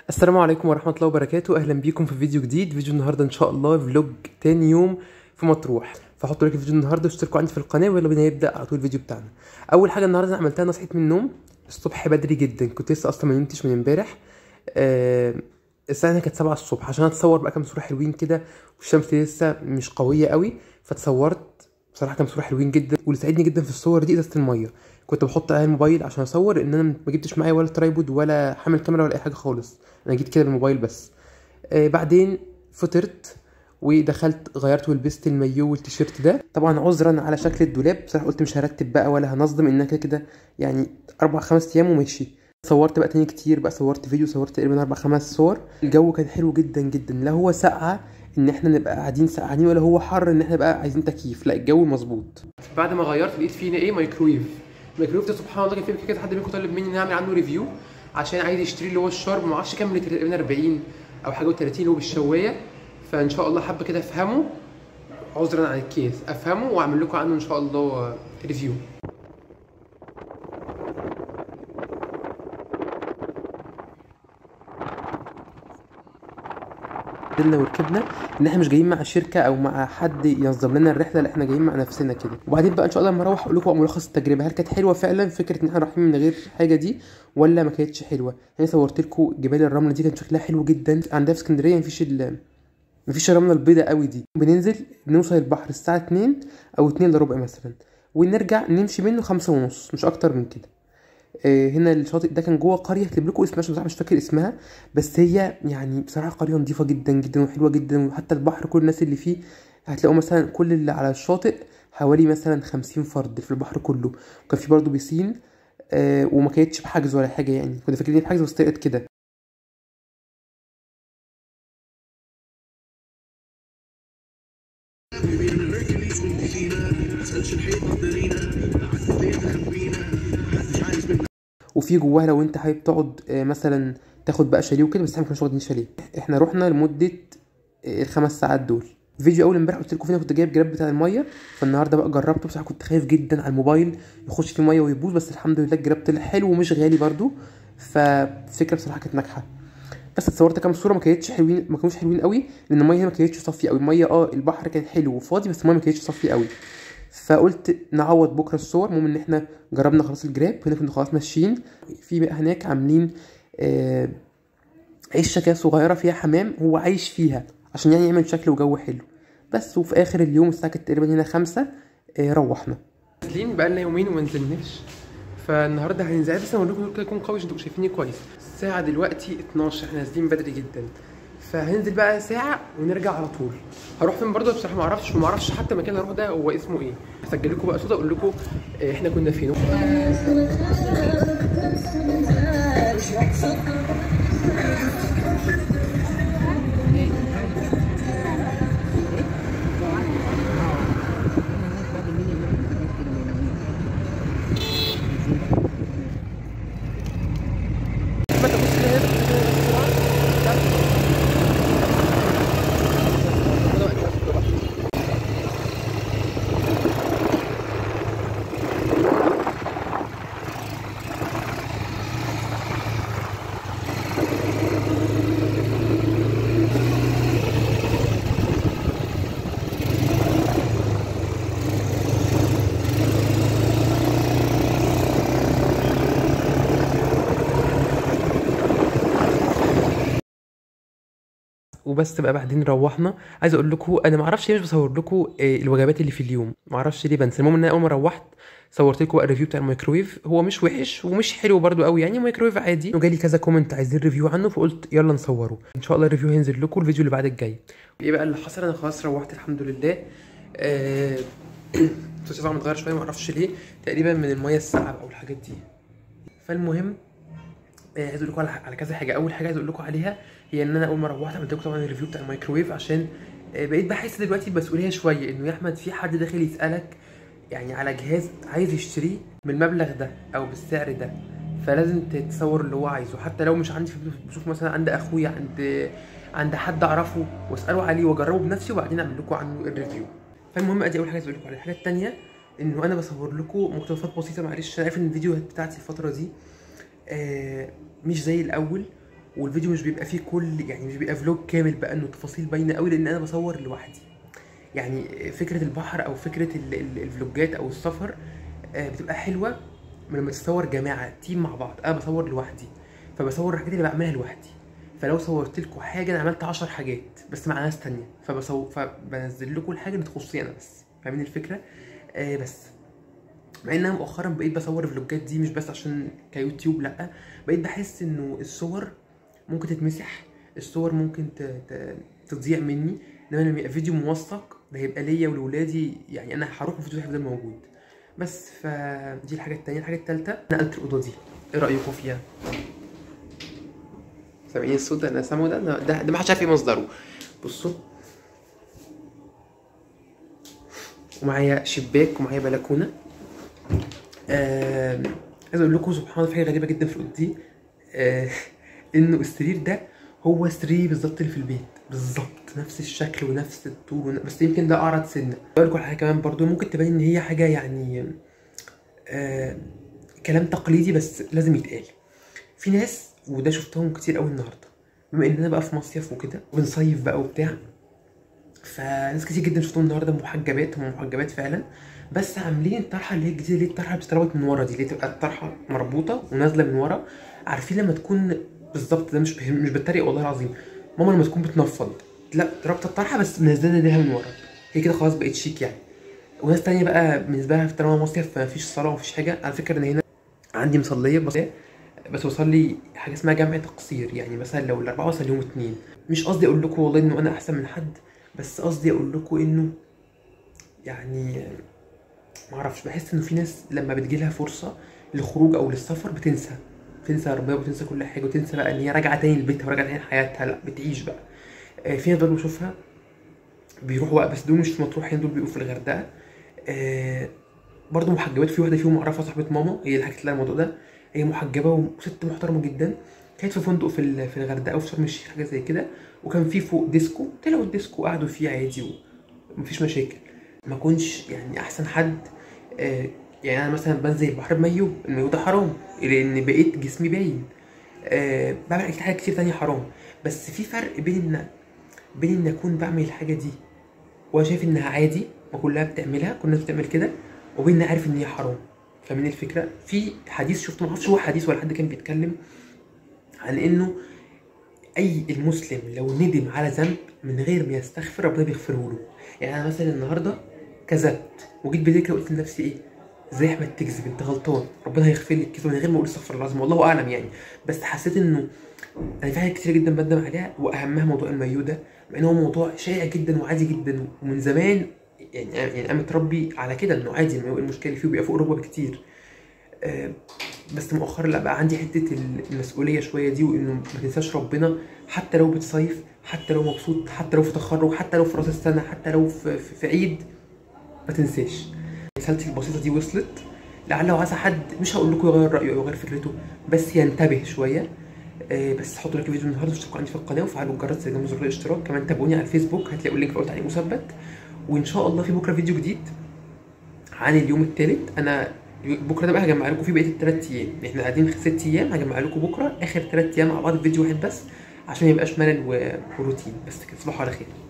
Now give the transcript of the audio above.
السلام عليكم ورحمة الله وبركاته أهلا بيكم في فيديو جديد فيديو النهاردة إن شاء الله فلوج تاني يوم في مطروح فحطوا لايك الفيديو النهاردة واشتركوا عندي في القناة ويلا بينا نبدأ على طول الفيديو بتاعنا أول حاجة النهاردة أنا عملتها أنا صحيت من النوم الصبح بدري جدا كنت لسه أصلا ما نمتش من امبارح آه الساعة هنا كانت 7 الصبح عشان أتصور بقى كام صورة حلوين كده والشمس لسه مش قوية قوي فاتصورت بصراحة كام صورة حلوين جدا واللي ساعدني جدا في الصور دي ازازة المية كنت بحط عليها الموبايل عشان اصور ان انا ما جبتش معايا ولا ترايبود ولا حامل كاميرا ولا اي حاجة خالص انا جيت كده بالموبايل بس آه بعدين فطرت ودخلت غيرت ولبست المايو والتيشيرت ده طبعا عذرا على شكل الدولاب بصراحه قلت مش هرتب بقى ولا هنظم ان كده كده يعني اربع خمس ايام ومشي صورت بقى تاني كتير بقى صورت فيديو صورت تقريبا اربع خمس صور الجو كان حلو جدا جدا لا هو سقعه ان احنا نبقى قاعدين سقعانين ولا هو حر ان احنا نبقى عايزين تكييف لا الجو مظبوط بعد ما غيرت لقيت فيه ايه مايكرويف الميكرويف ده سبحان الله كان فيه كده حد منكم طالب مني ان اعمل عنه ريفيو عشان عايز يشتري اللي هو الشارب ما اعرفش كام لتر تقريبا 40 او حاجه و30 اللي هو بالشوايه فان شاء الله حابه كده افهمه عذرا عن الكيس افهمه واعمل لكم عنه ان شاء الله ريفيو نزلنا وركبنا ان احنا مش جايين مع شركه او مع حد ينظم لنا الرحله لا احنا جايين مع نفسنا كده وبعدين بقى ان شاء الله لما اروح اقول لكم ملخص التجربه هل كانت حلوه فعلا فكره ان احنا رايحين من غير حاجه دي ولا ما كانتش حلوه يعني صورت لكم جبال الرمله دي كان شكلها حلو جدا عندها في اسكندريه مفيش ال مفيش الرمله البيضاء قوي دي بننزل نوصل البحر الساعه 2 او 2 الا ربع مثلا ونرجع نمشي منه خمسة ونص مش اكتر من كده آه هنا الشاطئ ده كان جوه قريه هكتب لكم اسمها بصراحه مش فاكر اسمها بس هي يعني بصراحه قريه نظيفه جدا جدا وحلوه جدا وحتى البحر كل الناس اللي فيه هتلاقوا مثلا كل اللي على الشاطئ حوالي مثلا خمسين فرد في البحر كله وكان في برضه بيسين آه وما كانتش بحجز ولا حاجه يعني كنا فاكرين بحجز بس طلعت كده وفي جواها لو انت حابب تقعد مثلا تاخد بقى شاليه وكده بس احنا مكناش واخدين شاليه احنا رحنا لمده الخمس ساعات دول فيديو اول امبارح قلت لكم فينا كنت جايب جراب بتاع الميه فالنهارده بقى جربته بصراحه كنت خايف جدا على الموبايل يخش فيه ميه ويبوظ بس الحمد لله الجراب طلع حلو ومش غالي برده فالفكره بصراحه كانت ناجحه بس اتصورت كام صوره ما كانتش حلوين ما كانوش حلوين قوي لان الميه ما كانتش صافيه قوي الميه اه البحر كان حلو وفاضي بس الميه ما كانتش صافيه قوي فقلت نعوض بكره الصور المهم ان احنا جربنا خلاص الجراب هنا كنا خلاص ماشيين في بقى هناك عاملين آه عشه كده صغيره فيها حمام هو عايش فيها عشان يعني يعمل شكل وجو حلو بس وفي اخر اليوم الساعه كانت تقريبا هنا خمسة آه روحنا نازلين بقى لنا يومين وما نزلناش فالنهارده هننزل بس اقول لكم كده يكون قوي عشان تبقوا شايفيني كويس الساعه دلوقتي 12 احنا نازلين بدري جدا فهننزل بقى ساعة ونرجع على طول هروح فين برضه بصراحة ما اعرفش وما اعرفش حتى المكان اللي هروح ده هو اسمه ايه هسجل لكم بقى صوت اقول لكم احنا كنا فين وبس بقى بعدين روحنا عايز اقول لكم انا ما اعرفش ليه مش بصور لكم الوجبات اللي في اليوم ما اعرفش ليه بنسى المهم ان انا اول ما روحت صورت لكم بقى الريفيو بتاع الميكرويف هو مش وحش ومش حلو برده قوي يعني ميكرويف عادي وجالي كذا كومنت عايزين ريفيو عنه فقلت يلا نصوره ان شاء الله الريفيو هينزل لكم الفيديو اللي بعد الجاي ايه بقى اللي حصل انا خلاص روحت الحمد لله آه... صوتي طبعا متغير شويه ما اعرفش ليه تقريبا من الميه الساقعه او الحاجات دي فالمهم عايز اقول لكم على كذا حاجه اول حاجه عايز اقول لكم عليها هي ان انا اول ما روحت عملت لكم طبعا الريفيو بتاع الميكروويف عشان بقيت بحس دلوقتي بمسؤوليه شويه انه يا احمد في حد داخل يسالك يعني على جهاز عايز يشتريه بالمبلغ ده او بالسعر ده فلازم تتصور اللي هو عايزه حتى لو مش عندي بشوف مثلا عند اخويا عند عند حد اعرفه واساله عليه واجربه بنفسي وبعدين اعمل لكم عنه الريفيو فالمهم ادي اول حاجه عايز اقول لكم عليها الحاجه الثانيه انه انا بصور لكم مقتطفات بسيطه معلش انا عارف ان الفيديوهات بتاعتي الفتره دي آه مش زي الاول والفيديو مش بيبقى فيه كل يعني مش بيبقى فلوج كامل بقى انه تفاصيل باينه قوي لان انا بصور لوحدي يعني فكره البحر او فكره ال- ال- الفلوجات او السفر آه، بتبقى حلوه لما تصور جماعه تيم مع بعض انا بصور لوحدي فبصور الحاجات اللي بعملها لوحدي فلو صورت لكم حاجه انا عملت 10 حاجات بس مع ناس تانية فبصور فبنزل لكم الحاجه اللي تخصني انا بس فاهمين الفكره آه بس مع ان انا مؤخرا بقيت بصور الفلوجات دي مش بس عشان كيوتيوب لا بقيت بحس انه الصور ممكن تتمسح الصور ممكن ت... ت... تضيع مني انما لما يبقى فيديو موثق ده هيبقى ليا ولولادي يعني انا هروح الفيديو هيفضل موجود بس فدي الحاجه التانية الحاجه التالتة نقلت الاوضه دي ايه رايكم فيها سامعين الصوت ده انا سامعه ده ده, ده, ده ما حدش عارف ايه مصدره بصوا ومعايا شباك ومعايا بلكونه آه عايز اقول لكم سبحان الله في حاجه غريبه جدا في الاوضه دي آه انه السرير ده هو سرير بالظبط اللي في البيت بالظبط نفس الشكل ونفس الطول ون... بس يمكن ده اعرض سنه اقول لكم على حاجه كمان برضو ممكن تبان ان هي حاجه يعني آه كلام تقليدي بس لازم يتقال في ناس وده شفتهم كتير قوي النهارده بما اننا بقى في مصيف وكده وبنصيف بقى وبتاع فناس كتير جدا شفتهم النهارده محجبات هم محجبات فعلا بس عاملين الطرحه اللي هي الجديده اللي هي الطرحه اللي بتتربط من ورا دي اللي تبقى الطرحه مربوطه ونازله من ورا عارفين لما تكون بالظبط ده مش مش بتريق والله العظيم ماما لما تكون بتنفض لا رابطه الطرحه بس منزله ايديها من ورا هي كده خلاص بقت شيك يعني وناس تانية بقى بالنسبه لها في طالما مصيف فمفيش صلاه ومفيش حاجه على فكره انا هنا عندي مصليه بس بس بصلي حاجه اسمها جمع تقصير يعني مثلا لو الاربعه وصل يوم اتنين مش قصدي اقول لكم والله انه انا احسن من حد بس قصدي اقول لكم انه يعني معرفش بحس انه في ناس لما بتجيلها فرصه للخروج او للسفر بتنسى بتنسى ربنا وبتنسى كل حاجه وتنسى بقى ان هي راجعه تاني لبيتها وراجعه تاني لحياتها لا بتعيش بقى آه، في ناس برضه بشوفها بيروحوا بقى بس دول مش في مطروح هنا دول بيبقوا في الغردقه آه، برضه محجبات في واحده فيهم اعرفها صاحبه ماما هي اللي حكت لها الموضوع ده هي محجبه وست محترمه جدا كانت في فندق في ال- في الغردقه وفي شرم الشيخ حاجه زي كده وكان في فوق ديسكو طلعوا الديسكو قعدوا فيه عادي ومفيش مشاكل ما كنش يعني احسن حد آه، يعني انا مثلا بنزل البحر بمايو المايو ده حرام لان بقيت جسمي باين آه، بعمل اكيد حاجات كتير تانية حرام بس في فرق بين ان بين ان اكون بعمل الحاجه دي وانا شايف انها عادي ما كلها بتعملها كل الناس بتعمل كده وبين اني عارف ان هي حرام فاهمين الفكره في حديث شفته ما اعرفش هو حديث ولا حد كان بيتكلم عن انه اي المسلم لو ندم على ذنب من غير ما يستغفر ربنا بيغفره له يعني انا مثلا النهارده كذبت وجيت بالليل كده قلت لنفسي ايه ازاي يا احمد تكذب انت غلطان ربنا هيغفر لي الكذب من غير ما اقول استغفر الله العظيم والله اعلم يعني بس حسيت انه انا في حاجات كتير جدا بندم عليها واهمها موضوع المايو ده مع ان هو موضوع شائع جدا وعادي جدا ومن زمان يعني يعني انا متربي على كده انه عادي المايو إيه المشكله اللي فيه بيبقى فوق الركبه بكتير آه، بس مؤخرا لا بقى عندي حته المسؤوليه شويه دي وانه ما تنساش ربنا حتى لو بتصيف حتى لو مبسوط حتى لو في تخرج حتى لو في راس السنه حتى لو في, في, في عيد ما تنساش رسالتي البسيطه دي وصلت لعل وعسى حد مش هقول لكم يغير رايه او يغير فكرته بس ينتبه شويه آه، بس حطوا لك فيديو النهارده واشتركوا عندي في القناه وفعلوا الجرس جنب زر الاشتراك كمان تابعوني على الفيسبوك هتلاقوا اللينك في تعليق مثبت وان شاء الله في بكره فيديو جديد عن اليوم الثالث انا بكره ده بقى هجمع لكم فيه بقيه الثلاث ايام احنا قاعدين ست ايام هجمع لكم بكره اخر ثلاث ايام مع بعض في فيديو واحد بس عشان ما يبقاش ملل و- وروتين بس كده تصبحوا على خير